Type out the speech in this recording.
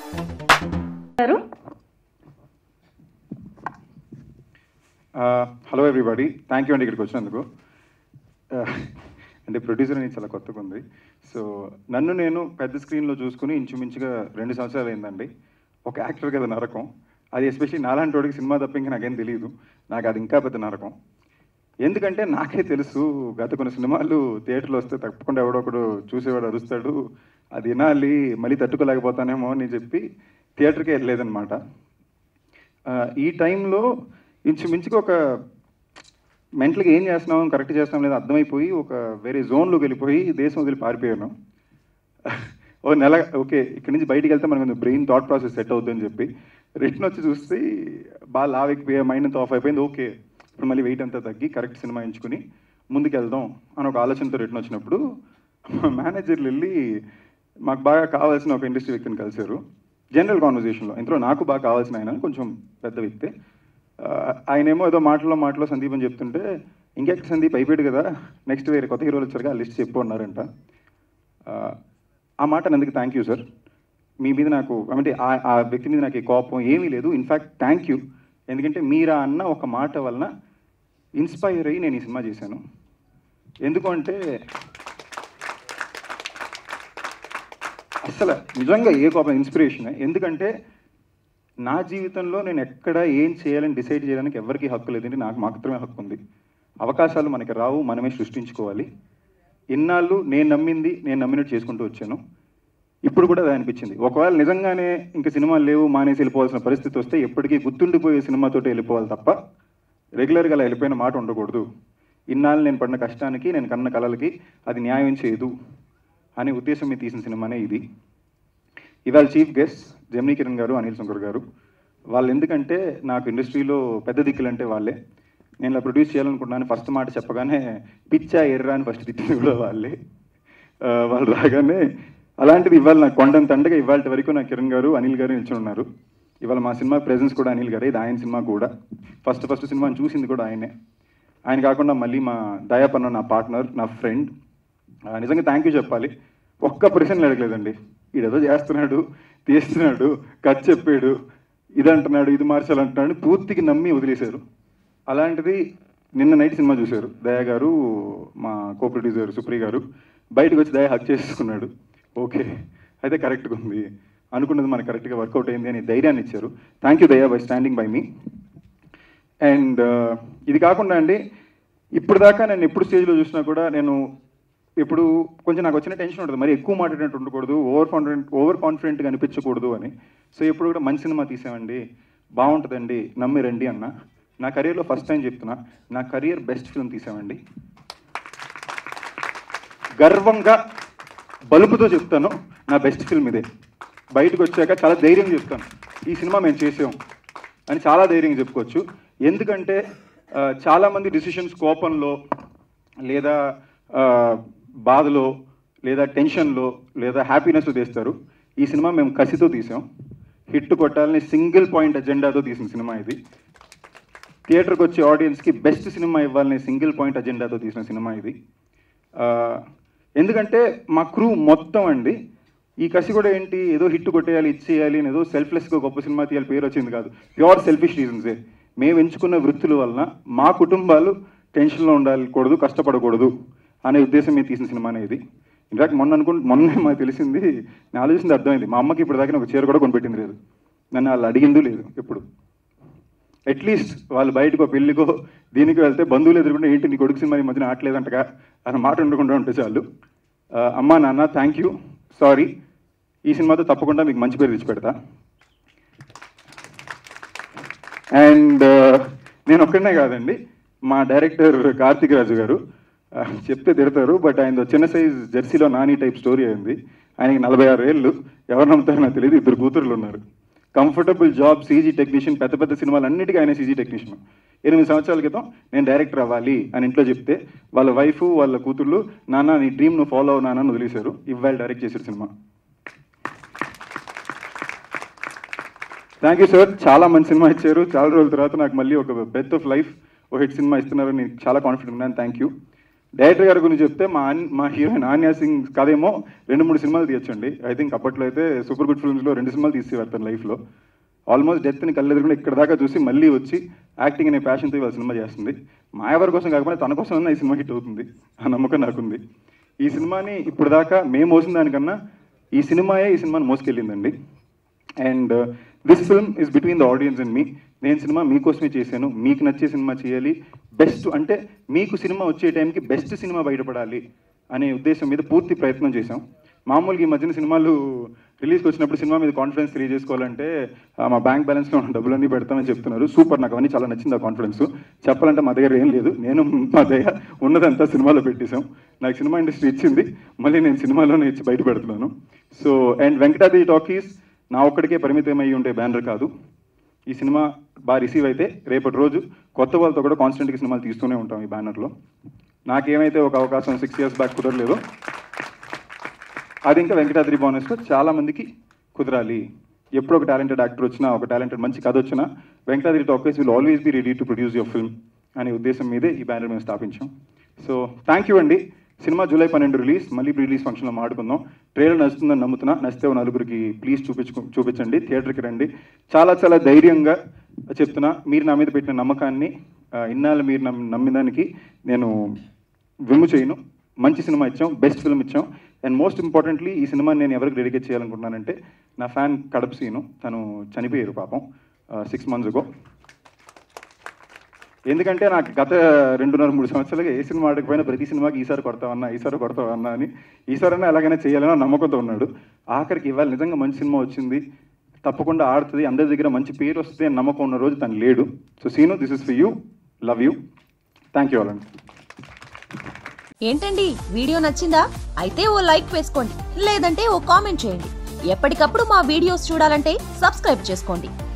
గారు hello everybody thank you అండి ఇక్కడికి వచ్చినందుకు Uh, అంటే ప్రొడ్యూసర్ అనేది చాలా కొత్తగా ఉంది సో నన్ను నేను పెద్ద స్క్రీన్లో చూసుకుని ఇంచుమించుగా రెండు సంవత్సరాలు అయిందండి ఒక యాక్టర్ కదా నరకం అది ఎస్పెషల్లీ నాలాంటి వాడికి సినిమా తప్ప ఇంకా నాకేం తెలియదు నాకు అది ఇంకా పెద్ద నరకం ఎందుకంటే నాకే తెలుసు గత కొన్ని సినిమాలు థియేటర్లో వస్తే తప్పకుండా ఎవడో ఒకడు చూసేవాడు అరుస్తాడు అది వినాలి మళ్ళీ తట్టుకోలేకపోతానేమో అని చెప్పి థియేటర్కే వెళ్ళలేదన్నమాట ఆ, ఈ టైంలో ఇంచుమించుగా ఒక మెంటల్గా ఏం చేస్తున్నాం కరెక్ట్ చేస్తున్నాం లేదా అర్థమైపోయి ఒక వేరే జోన్లోకి వెళ్ళిపోయి దేశం వదిలి పారిపోయాను ఓ నెల ఓకే ఇక్కడి నుంచి బయటికి వెళ్తే మనకు బ్రెయిన్ థాట్ ప్రాసెస్ సెట్ అవుతుందని చెప్పి రిటర్న్ వచ్చి చూస్తే బాగా లావ్ ఎక్కిపోయా మైండ్ అంతా ఆఫ్ అయిపోయింది ఓకే ఇప్పుడు మళ్ళీ వెయిట్ అంతా తగ్గి కరెక్ట్ సినిమా ఎంచుకుని ముందుకు వెళ్దాం అని ఒక ఆలోచనతో రిటర్న్ వచ్చినప్పుడు మా మేనేజర్లు వెళ్ళి మాకు బాగా కావాల్సిన ఒక ఇండస్ట్రీ వ్యక్తిని కలిశారు జనరల్ కాన్వర్జేషన్లో ఇందులో నాకు బాగా కావాల్సిన ఆయన కొంచెం పెద్ద వ్యక్తి ఆ, ఆయనేమో ఏదో మాటలో మాటలో సందీప్ అని చెప్తుంటే ఇంకెక్కడ సందీప్ అయిపోయాడు కదా నెక్స్ట్ వేరే కొత్త హీరోలు వచ్చారుగా ఆ లిస్ట్ చెప్పు అన్నారంట ఆ, ఆ మాట అందుకు థ్యాంక్ యూ సార్ మీ మీద నాకు అంటే ఆ- ఆ వ్యక్తి మీద నాకు ఈ కోపం ఏమీ లేదు ఇన్ఫ్యాక్ట్ థ్యాంక్ యూ ఎందుకంటే మీరా అన్న ఒక మాట వలన ఇన్స్పైర్ అయ్యి నేను ఈ సినిమా చేశాను ఎందుకు అంటే అసలు నిజంగా ఏ కోపం ఇన్స్పిరేషన్ ఎందుకంటే నా జీవితంలో నేను ఎక్కడ ఏం చేయాలని డిసైడ్ చేయడానికి ఎవరికి హక్కు లేదండి నాకు మాత్రమే హక్కు ఉంది అవకాశాలు మనకి రావు మనమే సృష్టించుకోవాలి ఇన్నాళ్ళు నేను నమ్మింది నేను నమ్మినట్టు చేసుకుంటూ వచ్చాను ఇప్పుడు కూడా అది అనిపించింది ఒకవేళ నిజంగానే ఇంకా సినిమాలు లేవు మానేసి వెళ్ళిపోవాల్సిన పరిస్థితి వస్తే ఎప్పటికీ గుర్తుండిపోయే సినిమాతోటి వెళ్ళిపోవాలి తప్ప రెగ్యులర్గా అలా వెళ్ళిపోయిన మాట ఉండకూడదు ఇన్నాళ్ళు నేను పడిన కష్టానికి నేను కన్న కళలకి అది న్యాయం చేయదు అనే ఉద్దేశం మీద తీసిన సినిమానే ఇది ఇవాళ చీఫ్ గెస్ట్ జమినీ కిరణ్ గారు అనిల్ శంకర్ గారు వాళ్ళు ఎందుకంటే నాకు ఇండస్ట్రీలో పెద్ద దిక్కులు అంటే వాళ్ళే నేను ఇలా ప్రొడ్యూస్ చేయాలనుకుంటున్నాను ఫస్ట్ మాట చెప్పగానే పిచ్చా ఎర్రా అని ఫస్ట్ తిట్టింది కూడా వాళ్ళే ఆ, వాళ్ళు రాగానే అలాంటిది ఇవాళ నాకు కొండంత అండగా ఇవాళ వరకు నా కిరణ్ గారు అనిల్ గారు నిల్చుని ఉన్నారు ఇవాళ మా సినిమా ప్రెజెన్స్ కూడా అనిల్ గారే ఇది ఆయన సినిమా కూడా ఫస్ట్ ఫస్ట్ సినిమాని చూసింది కూడా ఆయనే ఆయన కాకుండా మళ్ళీ మా దయాపన్న నా పార్ట్నర్ నా ఫ్రెండ్ నిజంగా థ్యాంక్ యూ చెప్పాలి ఒక్క ప్రశ్నలు అడగలేదండి ఈడేదో చేస్తున్నాడు తీస్తున్నాడు కట్ చెప్పాడు ఇది అంటున్నాడు ఇది మార్చాలంటున్నాడు పూర్తిగా నమ్మి వదిలేశారు అలాంటిది నిన్న నైట్ సినిమా చూశారు దయా గారు మా కో ప్రొడ్యూసర్ సుప్రియ గారు బయటకు వచ్చి దయ హక్ చేసుకున్నాడు ఓకే అయితే కరెక్ట్గా ఉంది అనుకున్నది మనకు కరెక్ట్గా వర్కౌట్ అయింది అని ధైర్యాన్ని ఇచ్చారు thank you Daya by standing by me and ఇది కాకుండా అండి ఇప్పుడు దాకా నేను ఎప్పుడు స్టేజ్లో చూసినా కూడా నేను ఇప్పుడు కొంచెం నాకు వచ్చిన టెన్షన్ ఉంటుంది మరి ఎక్కువ మాట్లాడినట్టు ఉండకూడదు ఓవర్ కాన్ఫిడెంట్ ఓవర్ కాన్ఫిడెంట్గా అనిపించకూడదు అని సో ఎప్పుడు కూడా మంచి సినిమా తీసామండి బాగుంటుందండి నమ్మి రండి అన్న నా కెరీర్లో ఫస్ట్ టైం చెప్తున్నా నా కెరియర్ బెస్ట్ ఫిల్మ్ తీసామండి గర్వంగా బలుపుతో చెప్తాను నా బెస్ట్ ఫిల్మ్ ఇదే బయటకు వచ్చాక చాలా ధైర్యంగా చెప్తాను ఈ సినిమా మేము చేసాం అని చాలా ధైర్యంగా చెప్పుకోవచ్చు ఎందుకంటే ఆ, చాలామంది డిసిషన్స్ కోపంలో లేదా ఆ, బాధలో లేదా టెన్షన్లో లేదా హ్యాపీనెస్లో తీస్తారు ఈ సినిమా మేము కసితో తీసాం హిట్ కొట్టాలని సింగిల్ పాయింట్ అజెండాతో తీసిన సినిమా ఇది థియేటర్కి వచ్చే ఆడియన్స్కి బెస్ట్ సినిమా ఇవ్వాలనే సింగిల్ పాయింట్ అజెండాతో తీసిన సినిమా ఇది ఆ, ఎందుకంటే మా క్రూ మొత్తం అండి ఈ కసి కూడా ఏంటి ఏదో హిట్ కొట్టేయాలి ఇచ్చేయాలి అని ఏదో సెల్ఫ్లెస్గా గొప్ప సినిమా తీయాలి పేరు వచ్చింది కాదు ప్యూర్ సెల్ఫిష్ రీజన్సే మేము ఎంచుకున్న వృత్తుల వలన మా కుటుంబాలు టెన్షన్లో ఉండాలకూడదు కష్టపడకూడదు అనే ఉద్దేశం మీద తీసిన సినిమానే ఇది ఇన్ఫాక్ట్ మొన్న అనుకుంటే మొన్నే మాకు తెలిసింది నేను ఆలోచించింది అర్థమైంది మా అమ్మకి ఇప్పుడు దాకా ఒక చీర కూడా కొనిపెట్టింది లేదు నన్ను వాళ్ళు అడిగింది లేదు ఎప్పుడు అట్లీస్ట్ వాళ్ళు బయటకో పెళ్ళికో దీనికి వెళ్తే బంధువులు ఎదుర్కొంటే ఏంటి నీ కొడుకు సినిమా ఈ మధ్యన ఆటలేదంటగా అన్న మాట ఉండకుండా ఉంటే చాలు ఆ, అమ్మా నాన్న థ్యాంక్ యూ సారీ ఈ సినిమాతో తప్పకుండా మీకు మంచి పేరు తెచ్చి పెడతా అండ్ నేను ఒక్కడనే కాదండి మా డైరెక్టర్ కార్తిక్ రాజు గారు ఆ, చెప్తే తిడతారు బట్ ఆయన చిన్న సైజ్ జెర్సీలో నాని టైప్ స్టోరీ అయింది ఆయనకి నలభై ఆరు ఏళ్ళు ఎవరు నమ్ముతారో నాకు తెలియదు ఇద్దరు కూతురులు ఉన్నారు కంఫర్టబుల్ జాబ్ సీజీ టెక్నీషియన్ పెద్ద పెద్ద సినిమాలు అన్నిటికీ ఆయన సీజీ టెక్నీషియన్ ఎనిమిది సంవత్సరాల క్రితం నేను డైరెక్టర్ అవ్వాలి అని ఇంట్లో చెప్తే వాళ్ళ వైఫ్ వాళ్ళ కూతుర్లు నాన్న నీ డ్రీమ్ నువ్వు ఫాలో అవు నాన్న అని వదిలేశారు ఇవాళ డైరెక్ట్ చేశారు సినిమా థ్యాంక్ యూ సార్ చాలా మంచి సినిమా ఇచ్చారు చాలా రోజుల తర్వాత నాకు మళ్ళీ ఒక బెత్ ఆఫ్ లైఫ్ ఒక హిట్ సినిమా ఇస్తున్నారని నేను చాలా కాన్ఫిడెంట్ ఉన్నాను థ్యాంక్ యూ డైరెక్టర్ గారి గురించి చెప్తే మా ఆన్- మా హీరోయిన్ ఆన్యా సింగ్ కదేమో రెండు మూడు సినిమాలు తీయొచ్చండి ఐ థింక్ అప్పట్లో అయితే సూపర్ గుడ్ ఫిల్మ్స్లో రెండు సినిమాలు తీసేవారు తన లైఫ్లో ఆల్మోస్ట్ డెత్ని కళ్ళెదురుకుండా ఇక్కడ దాకా చూసి మళ్ళీ వచ్చి యాక్టింగ్ అనే ప్యాషన్తో ఇవాళ సినిమా చేస్తుంది మాయవరి కోసం కాకపోతే తన కోసం ఈ సినిమా హిట్ అవుతుంది ఆ నమ్మకం నాకుంది ఈ సినిమాని ఇప్పుడు దాకా మేము మోసిన దానికన్నా ఈ సినిమాయే ఈ సినిమాని మోసుకెళ్ళిందండి and this film is between the audience and me నేను సినిమా మీకోసమే చేశాను మీకు నచ్చే సినిమా చేయాలి బెస్ట్ అంటే మీకు సినిమా వచ్చే టైంకి బెస్ట్ సినిమా బయటపడాలి అనే ఉద్దేశం మీద పూర్తి ప్రయత్నం చేశాం మామూలుగా ఈ మధ్యన సినిమాలు రిలీజ్కి వచ్చినప్పుడు సినిమా మీద కాన్ఫిడెన్స్ తెలియజేసుకోవాలంటే ఆ, మా బ్యాంక్ బ్యాలెన్స్లో ఉన్న డబ్బులన్నీ పెడతామని చెప్తున్నారు సూపర్ నాకు అవన్నీ చాలా నచ్చింది ఆ కాన్ఫిడెన్స్ చెప్పాలంటే మా దగ్గర ఏం లేదు నేను మా దగ్గర ఉన్నదంతా సినిమాలో పెట్టేశాం నాకు సినిమా ఇండస్ట్రీ ఇచ్చింది మళ్ళీ నేను సినిమాలోనే ఇచ్చి బయట పెడుతున్నాను సో అండ్ వెంకటాద్రి టాకీస్ నా ఒక్కడికే పరిమితమై ఉండే బ్యానర్ కాదు ఈ సినిమా బాగా రిసీవ్ అయితే రేపటి రోజు కొత్త వాళ్ళతో కూడా కాన్స్టెంట్గా సినిమాలు తీస్తూనే ఉంటాం ఈ బ్యానర్లో నాకేమైతే ఒక అవకాశం సిక్స్ ఇయర్స్ బ్యాక్ కుదరలేదు అది ఇంకా వెంకటాద్రి బోనస్లో చాలా మందికి కుదరాలి ఎప్పుడు ఒక టాలెంటెడ్ యాక్టర్ వచ్చినా ఒక టాలెంటెడ్ మంచి కథ వచ్చినా Venkatadri talkies will always be ready to produce your film అనే ఉద్దేశం మీదే ఈ బ్యానర్ మేము స్థాపించాం సో థ్యాంక్ యూ అండి సినిమా జూలై పన్నెండు రిలీజ్ మళ్ళీ రిలీజ్ ఫంక్షన్లో మాడుకుందాం ట్రైలర్ నచ్చుతుందని నమ్ముతున్నా నచ్చితే ఓ నలుగురికి ప్లీజ్ చూపించు చూపించండి థియేటర్కి రండి చాలా చాలా ధైర్యంగా చెప్తున్నా మీరు నా మీద పెట్టిన నమ్మకాన్ని ఆ, ఇన్నాళ్ళు మీరు నమ్మి నమ్మిదానికి నేను విమ్ము చేయను మంచి సినిమా ఇచ్చాం బెస్ట్ ఫిల్మ్ ఇచ్చాం అండ్ మోస్ట్ ఇంపార్టెంట్లీ ఈ సినిమాని నేను ఎవరికి డెడికేట్ చేయాలనుకుంటున్నానంటే నా ఫ్యాన్ కడప సీను తను చనిపోయారు పాపం సిక్స్ మంత్స్ అగో ఎందుకంటే నాకు గత రెండున్నర మూడు సంవత్సరాలుగా ఏ సినిమా ఆడకపోయినా ప్రతి సినిమాకి ఈసారి కొడతావన్నా ఈసారి కొడతావన్నా అని ఈసారైనా ఎలాగైనా చేయాలని నమ్మకంతో ఉన్నాడు ఆఖరికి ఇవాళ నిజంగా మంచి సినిమా వచ్చింది తప్పకుండా ఆడుతుంది అందరి దగ్గర మంచి పేరు వస్తుంది అని నమ్మకం ఉన్న రోజు తను లేడు so Seenu this is for you love you thank you అండి ఏంటండి వీడియో నచ్చిందా అయితే ఓ లైక్ వేసుకోండి లేదంటే ఓ కామెంట్ చేయండి ఎప్పటికప్పుడు మా వీడియోస్ చూడాలంటే సబ్స్క్రైబ్ చేసుకోండి